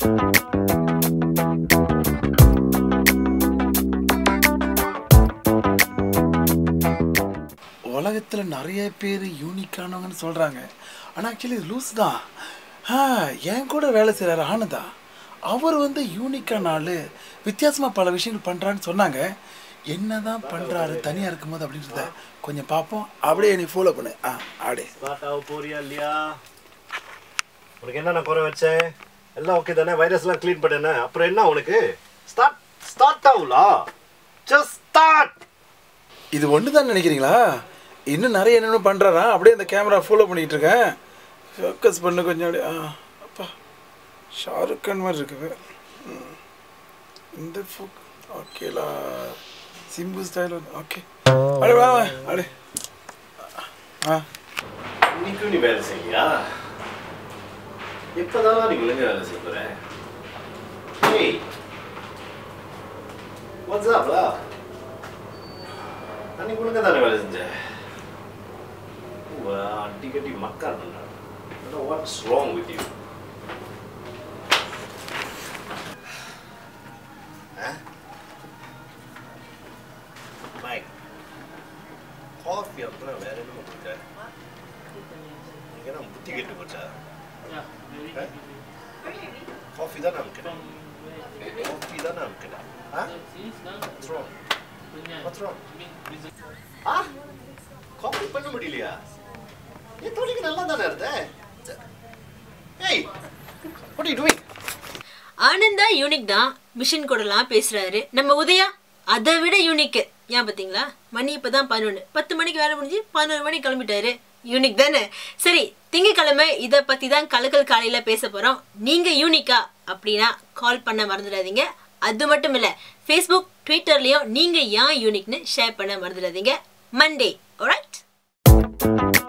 உலகத்தில் நிறைய பேர் யூனிக்கானவங்கன்னு சொல்கிறாங்க ஆனால் ஆக்சுவலி இது லூஸ் தான் ஆ என் கூட வேலை செய்கிறாரு ஆனந்தா அவர் வந்து யூனிக்கான ஆள் வித்தியாசமாக பல விஷயங்கள் பண்ணுறான்னு சொன்னாங்க என்ன தான் பண்ணுறாரு தனியாக இருக்கும்போது அப்படின்றத கொஞ்சம் பார்ப்போம் அப்படியே நீ ஃபாலோ பண்ணு ஆ அப்படியே ஸ்டார்ட் ஆக போறியா இல்லையா உனக்கு என்ன நான் குறை வச்சேன் எல்லாம் ஓகே தானே வைரஸ்லாம் க்ளீன் பண்ணேனே அப்புறம் என்ன உனக்கு ஸ்டார்ட் ஸ்டார்ட் ஆகுலா ஜஸ்ட் ஸ்டார்ட் இது ஒன்று தான் நினைக்கிறீங்களா இன்னும் நிறைய என்னென்ன பண்ணுறாரா அப்படியே அந்த கேமரா ஃபாலோ பண்ணிகிட்டு இருக்கேன் ஃபோக்கஸ் பண்ணு கொஞ்சம் அப்படியே ஆ அப்பா ஷாருக் கான் மாதிரி இருக்குது ம். இந்த ஃபோக் ஓகேலா சிம்பு ஸ்டைல் ஓகே அப்படியே வா வா, அப்படியே ஆ இன்னைக்கும் நீ வேலை செய்யலையா எப்பதான் நீ ஒழுங்கா வேலை செய்ய போற Hey, what's up, லா? அன்னைக்கு ஒழுங்கா தானே வேலை செஞ்ச உவ, அடிக்கடி மக்கா இருந்தா what's wrong with you Mike coffee அப்புறம் வேற என்ன கொடுக்க நீங்க புத்தி கெட்டு போச்சா காஃபி தான் அமுக்கிறேன் காஃபி தான் அமுக்கிறேன் ஆ What's wrong? What's wrong? ஆ காஃபி பண்ண முடியலையா என் தோழிக்கு நல்லா தானே இருந்த ஏய் what are you doing Ananda unique தான் மிஷின் கூடலாம் பேசுறாரு நம்ம உதயா அதை விட யூனிக் ஏன் பார்த்தீங்களா மணி இப்போ தான் பதினொன்று பத்து மணிக்கு வேலை முடிஞ்சு பதினொரு மணிக்கு கிளம்பிட்டாரு யூனிக் தானே சரி திங்கக்கிழமை இதை பற்றி தான் கலக்கல் காலையில் பேச போகிறோம் நீங்கள் யூனிக்கா அப்படின்னா கால் பண்ண மறந்துடாதீங்க அது மட்டும் இல்லை ஃபேஸ்புக் ட்விட்டர்லேயும் நீங்கள் ஏன் யூனிக்னு ஷேர் பண்ண மறந்துடாதீங்க மண்டே alright